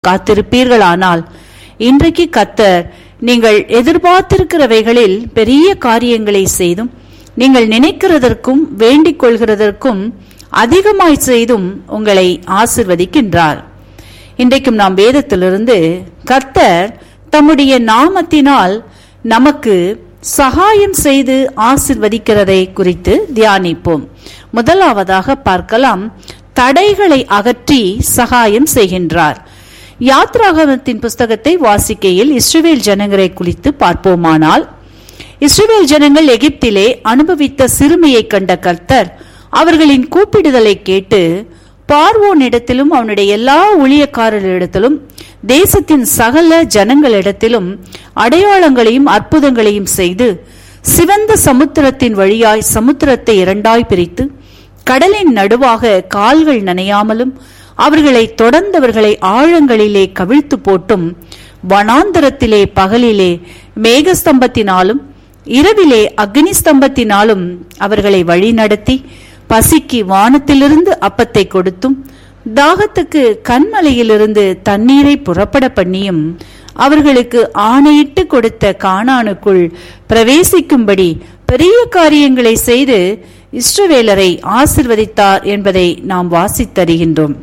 காத்திருப்பீர்களானால் இன்றைக்கு கத்தர் நீங்கள் எதிர்பார்த்திருக்கிறவைகளில் பெரிய காரியங்களை செய்தும் நீங்கள் நினைக்கிறதற்கும் வேண்டிக் கொள்கிறதற்கும் அதிகமாய் செய்தும் உங்களை ஆசிர்வதிக்கின்றார் இன்றைக்கும் நாம் வேதத்திலிருந்து கர்த்தர் தம்முடைய நாமத்தினால் நமக்கு சகாயம் செய்து ஆசிர்வதிக்கிறதை குறித்து தியானிப்போம் முதலாவதாக பார்க்கலாம் தடைகளை அகற்றி சகாயம் செய்கின்றார் யாத்ராகமத்தின் புஸ்தகத்தை வாசிக்கையில் இஸ்ரவேல் ஜனங்களை குறித்து பார்ப்போமானால் இஸ்ரவேல் ஜனங்கள் எகிப்திலே அனுபவித்த சிறுமியை கண்ட கர்த்தர் அவர்களின் கூப்பிடுதலை கேட்டு பார்வோனிடத்திலும் அவனுடைய எல்லா ஊழியக்காரர்களிடத்திலும் தேசத்தின் சகல ஜனங்களிடத்திலும் அடையாளங்களையும் அற்புதங்களையும் செய்து சிவந்த சமுத்திரத்தின் வழியாய் சமுத்திரத்தை இரண்டாய் பிரித்து கடலின் நடுவாக கால்கள் நனையாமலும் அவர்களை தொடர்ந்தவர்களை ஆழங்களிலே கவிழ்த்து போட்டும் வனாந்தரத்திலே பகலிலே மேகஸ்தம்பத்தினாலும் இரவிலே அக்னி ஸ்தம்பத்தினாலும் அவர்களை வழிநடத்தி பசிக்கு வானத்திலிருந்து அப்பத்தை கொடுத்தும் தாகத்துக்கு கண்மலையிலிருந்து தண்ணீரை புறப்பட பண்ணியும் அவர்களுக்கு ஆணையிட்டு கொடுத்த காணானுக்குள் பிரவேசிக்கும்படி பெரிய காரியங்களை செய்து இஸ்ரவேலரை ஆசிர்வதித்தார் என்பதை நாம் வாசித்தறிகின்றோம்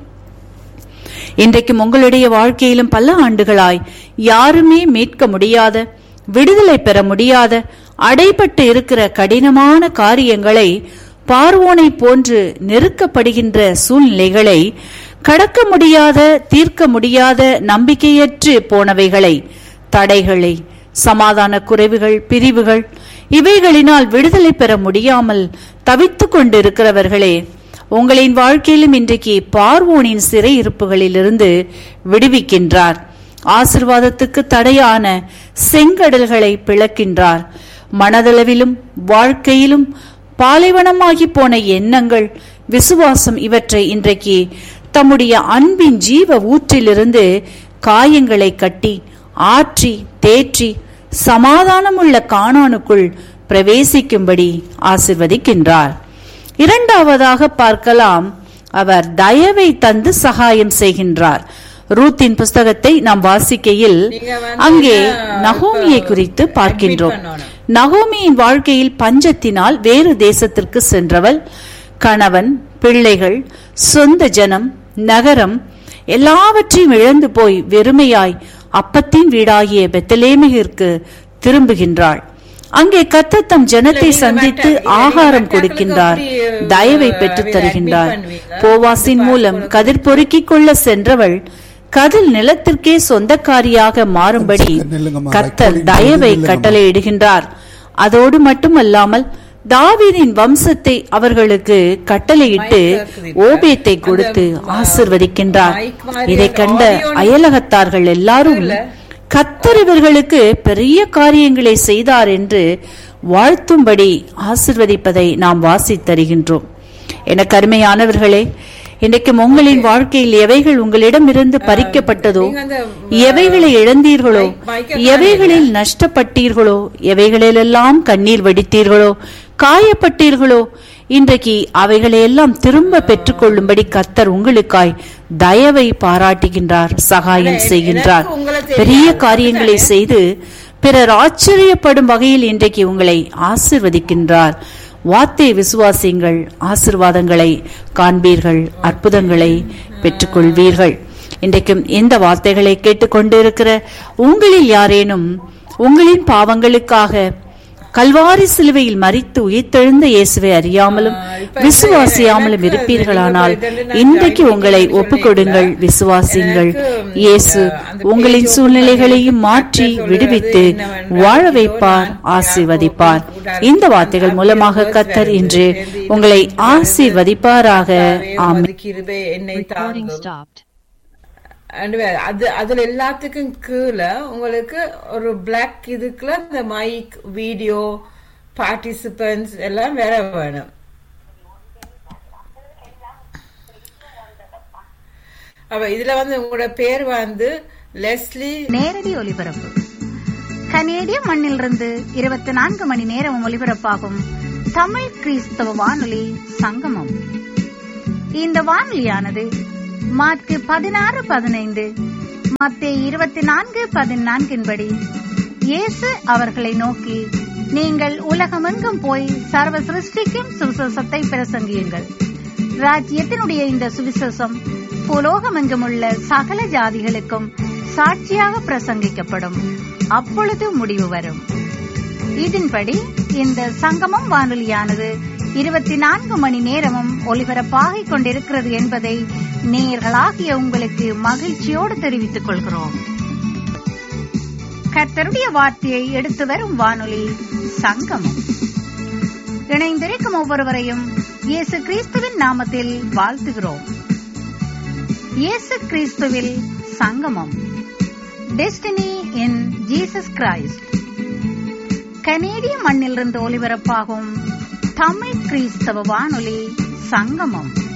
இன்றைக்கும் உங்களுடைய வாழ்க்கையிலும் பல ஆண்டுகளாய் யாருமே மீட்க முடியாத விடுதலை பெற முடியாத அடைபட்டு இருக்கிற கடினமான காரியங்களை பார்வோனை போன்று நெருக்கப்படுகின்ற சூழ்நிலைகளை கடக்க முடியாத தீர்க்க முடியாத நம்பிக்கையற்று போனவைகளை தடைகளை சமாதான குறைவுகள் பிரிவுகள் இவைகளினால் விடுதலை பெற முடியாமல் தவித்துக் கொண்டிருக்கிறவர்களே உங்களின் வாழ்க்கையிலும் இன்றைக்கு பார்வோனின் சிறை இருப்புகளிலிருந்து விடுவிக்கின்றார் ஆசிர்வாதத்துக்கு தடையான செங்கடல்களை பிளக்கின்றார் மனதளவிலும் வாழ்க்கையிலும் பாலைவனமாகி போன எண்ணங்கள் விசுவாசம் இவற்றை இன்றைக்கு தம்முடைய அன்பின் ஜீவ ஊற்றிலிருந்து காயங்களை கட்டி ஆற்றி தேற்றி சமாதானமுள்ள காணானுக்குள் பிரவேசிக்கும்படி ஆசிர்வதிக்கின்றார் இரண்டாவதாக பார்க்கலாம் அவர் தயவை தந்து சகாயம் செய்கின்றார் ரூத்தின் புஸ்தகத்தை நாம் வாசிக்கையில் அங்கே நகோமியை குறித்து பார்க்கின்றோம் நகோமியின் வாழ்க்கையில் பஞ்சத்தினால் வேறு தேசத்திற்கு சென்றவள் கணவன் பிள்ளைகள் சொந்த ஜனம் நகரம் எல்லாவற்றையும் இழந்து போய் வெறுமையாய் அப்பத்தின் வீடாகிய பெத்தலேமிகிற்கு திரும்புகின்றாள் அங்கே கத்தத்தம் ஜனத்தை சந்தித்து ஆகாரம் கொடுக்கின்றார் தயவை பெற்றுத் தருகின்றார் போவாசின் மூலம் கதிர் பொறுக்கிக் கொள்ள சென்றவள் கதில் நிலத்திற்கே சொந்தக்காரியாக மாறும்படி கத்தல் தயவை கட்டளையிடுகின்றார் அதோடு மட்டுமல்லாமல் தாவீதின் வம்சத்தை அவர்களுக்கு கட்டளையிட்டு ஓபியத்தை கொடுத்து ஆசிர்வதிக்கின்றார் இதை கண்ட அயலகத்தார்கள் எல்லாரும் கத்தர் இவர்களுக்கு பெரிய காரியங்களை செய்தார் என்று வாழ்த்தும்படி ஆசிர்வதிப்பதை நாம் வாசித்தருகின்றோம் எனக்கு அருமையானவர்களே இன்றைக்கும் உங்களின் வாழ்க்கையில் எவைகள் உங்களிடமிருந்து பறிக்கப்பட்டதோ எவைகளை இழந்தீர்களோ எவைகளில் நஷ்டப்பட்டீர்களோ எவைகளிலெல்லாம் கண்ணீர் வடித்தீர்களோ காயப்பட்டீர்களோ இன்றைக்கு அவைகளையெல்லாம் திரும்ப பெற்றுக்கொள்ளும்படி கத்தர் உங்களுக்காய் தயவை பாராட்டுகின்றார் சகாயம் செய்கின்றார் பெரிய காரியங்களை செய்து பிறர் ஆச்சரியப்படும் வகையில் இன்றைக்கு உங்களை ஆசிர்வதிக்கின்றார் வார்த்தை விசுவாசிங்கள் ஆசிர்வாதங்களை காண்பீர்கள் அற்புதங்களை பெற்றுக்கொள்வீர்கள் இன்றைக்கும் இந்த வார்த்தைகளை கேட்டுக்கொண்டிருக்கிற உங்களில் யாரேனும் உங்களின் பாவங்களுக்காக கல்வாரி சிலுவையில் மறித்து உயிர்த்தெழுந்த இயேசுவை அறியாமலும் விசுவாசியாமலும் இருப்பீர்களானால் இன்றைக்கு உங்களை ஒப்புக்கொடுங்கள் விசுவாசிங்கள் இயேசு உங்களின் சூழ்நிலைகளையும் மாற்றி விடுவித்து வாழ வைப்பார் ஆசீர்வதிப்பார் இந்த வார்த்தைகள் மூலமாக கத்தர் இன்று உங்களை ஆசீர்வதிப்பாராக ஆமென் கிருபை என்னை Recording தாங்கும் stopped. And well, அது அதுல எல்லாத்துக்கும் கீழே உங்களுக்கு ஒரு பிளாக் இதுக்குள்ள இந்த மைக் வீடியோ பார்ட்டிசிபென்ட்ஸ் எல்லாம் வேற வேணும் அப்ப இதுல வந்து உங்களோட பேர் வந்து லெஸ்லி நேரடி ஒலிபரப்பு கனேடிய மண்ணிலிருந்து இருபத்தி நான்கு மணி நேரம் ஒலிபரப்பாகும் தமிழ் கிறிஸ்தவ வானொலி சங்கமம் இந்த வானொலியானது மார்க்கு பதினாறு பதினைந்து மத்திய இருபத்தி நான்கு பதினான்கின்படி இயேசு அவர்களை நோக்கி நீங்கள் உலகமெங்கும் போய் சர்வ சிருஷ்டிக்கும் சுவிசேஷத்தை பிரசங்கியுங்கள் ராஜ்யத்தினுடைய இந்த சுவிசேஷம் புலோகமெங்கும் உள்ள சகல ஜாதிகளுக்கும் சாட்சியாக பிரசங்கிக்கப்படும் அப்பொழுது முடிவு வரும் இதன்படி இந்த சங்கமம் வானொலியானது இருபத்தி நான்கு மணி நேரமும் ஒலிபரப்பாகிக் கொண்டிருக்கிறது என்பதை நேயர்களாகிய உங்களுக்கு மகிழ்ச்சியோடு தெரிவித்துக் கொள்கிறோம் கர்த்தருடைய வார்த்தையை எடுத்து வரும் வானொலி சங்கமம் இணைந்திருக்கும் ஒவ்வொருவரையும் இயேசு கிறிஸ்துவின் நாமத்தில் வாழ்த்துகிறோம் இயேசு கிறிஸ்துவில் சங்கமம் டெஸ்டினி இன் ஜீசஸ் கிரைஸ்ட் கனேடிய மண்ணிலிருந்து ஒலிபரப்பாகும் தமிழ் கிறிஸ்தவ வானொலி சங்கமம்